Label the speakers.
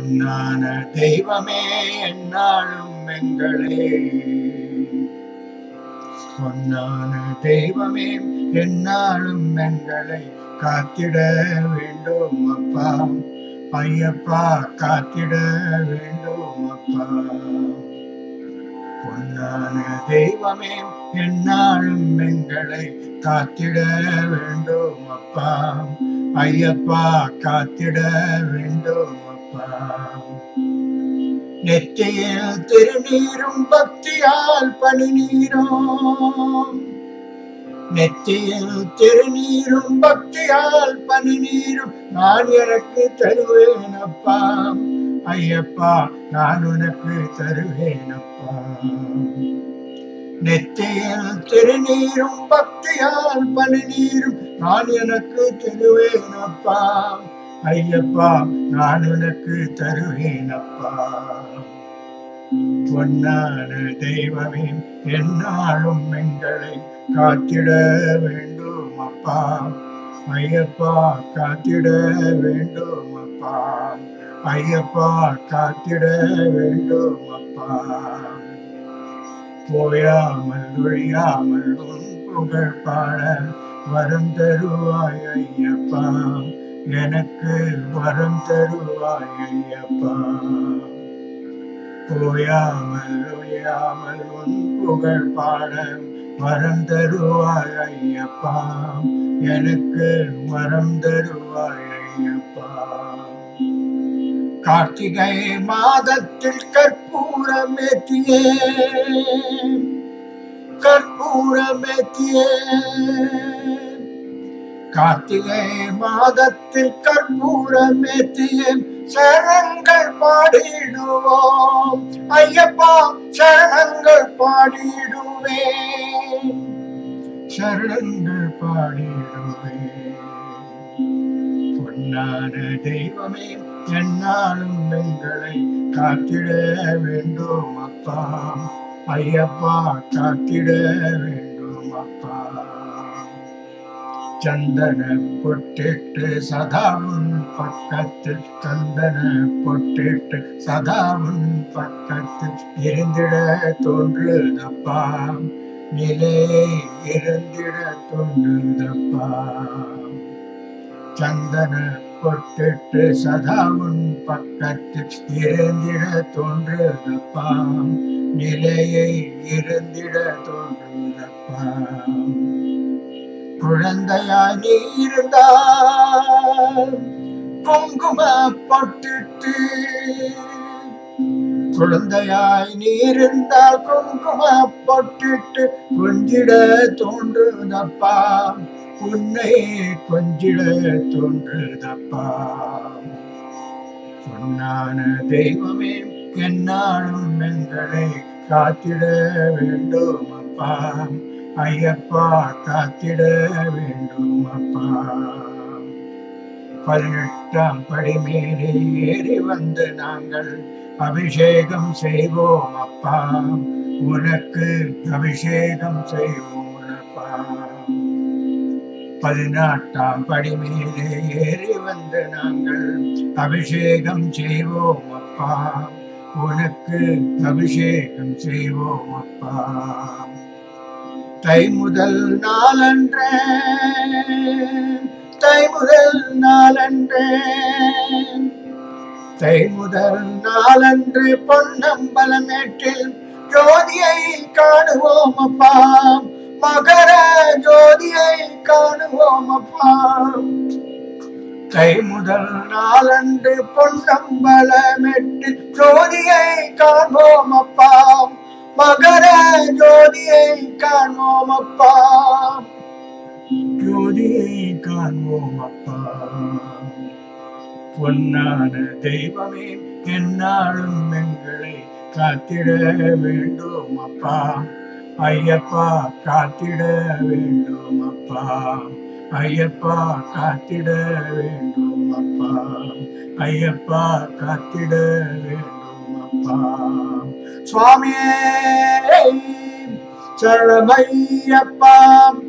Speaker 1: பொன்னான தெய்வமே என்னாலும் எங்களே பொன்னான தெய்வமே என்னாலும் எங்களை காத்திட வேண்டும் அப்பா ஐயப்பா காத்திட வேண்டும் அப்பா பொன்னான தெய்வமே என்னாலும் எங்களை காத்திட வேண்டும் அப்பா ஐயப்பா காத்திட வேண்டும் அப்பா நெற்றியில் திருநீரும் பக்தியால் பனி நீரும் நெற்றியில் திருநீரும் பக்தியால் பனி நீரும் நான் எனக்கு தருவேன் அப்பா ஐயப்பா நான் உனக்கு தருவேன் அப்பா நெற்றியில் திருநீரும் பக்தியால் பனி நீரும் நான் எனக்கு தருவேன் அப்பா ஐயப்பா நான் உனக்கு தருவேன் அப்பா பொன்னான தெய்வமே என்னாலும் எங்களை காத்திட வேண்டும் அப்பா ஐயப்பா காத்திட வேண்டும் அப்பா ஐயப்பா காத்திட வேண்டும் அப்பா போயாமல் ஒழியாமல் உன் புகழ் பாட வரம் தருவாய் ஐயப்பா எனக்கு வரம் தருவாய் ஐயப்பா போயாமல் ஒழியாமல் உன் புகழ் பாட வரம் தருவாய் ஐயப்பா எனக்கு வரம் தருவாய் ஐயப்பா கார்த்திகை மாதத்தில் கற்பூரமேத்தியே கற்பூரமேத்தியே கார்த்திகை மாதத்தில் கற்பூரமேத்தியே சரணங்கள் பாடிடுவோம் ஐயப்பா சரணங்கள் பாடிடுவேன் சரணங்கள் பாடிடுவேன் பொன்னான தெய்வமே என்னாலும் எங்களை காத்திட வேண்டும் அப்பா ஐயப்பா காத்திட வேண்டும் அப்பா சந்தன பொட்டிட்டு சதாவும் பக்கத்தில் சந்தன பொட்டிட்டு சதாவும் பக்கத்தில் இருந்திட தோன்றுதப்பா நிலே இருந்திட தோன்றுதப்பா சந்தன பொட்டிட்டு சதாவும் பக்கத்தில் இருந்திட தோன்றுதப்பா நிலையை இருந்திட தோன்றுதப்பா குழந்தையாய் நீ இருந்தால் குங்கும பொட்டிட்டு குழந்தையாய் நீ இருந்தால் குங்கும பொட்டிட்டு கொஞ்சிட தோன்றுதப்பா உன்னை கொஞ்சிட தோன்றுதப்பா பொன்னான தெய்வமே என்னாலும் எங்களை காத்திட வேண்டும் அப்பா ஐயப்பா காத்திட வேண்டும் அப்பா பதினெட்டாம் படி மேலே ஏறி வந்து நாங்கள் அபிஷேகம் செய்வோம் அப்பா உனக்கு அபிஷேகம் செய்வோம் அப்பா பதினெட்டாம் படி மேலே ஏறி வந்து நாங்கள் அபிஷேகம் செய்வோம் அப்பா உனக்கு அபிஷேகம் செய்வோம் அப்பா தை முதல் நாளன்றே தை முதல் நாளன்றே தை முதல் நாளன்று பொன்னம்பலமேட்டில் ஜோதியை காணுவோம் அப்பா மகர ஜோதியை காணுவோம் அப்பா தை முதல் நாளன்று பொன்னம்பலமெட்டு ஜோதியை காண்போம் அப்பா மகர ஜோதியை காண்போம் அப்பா ஜோதியை காண்போம் அப்பா பொன்னான தெய்வமே என்னாலும் எங்களை காத்திட வேண்டும் அப்பா ஐயப்பா காத்திட வேண்டும் அப்பா ஐயப்பா காத்திட வேண்டும் அப்பா ஐயப்பா காத்திட வேண்டும் அப்பா சுவாமியே சரணமையப்பா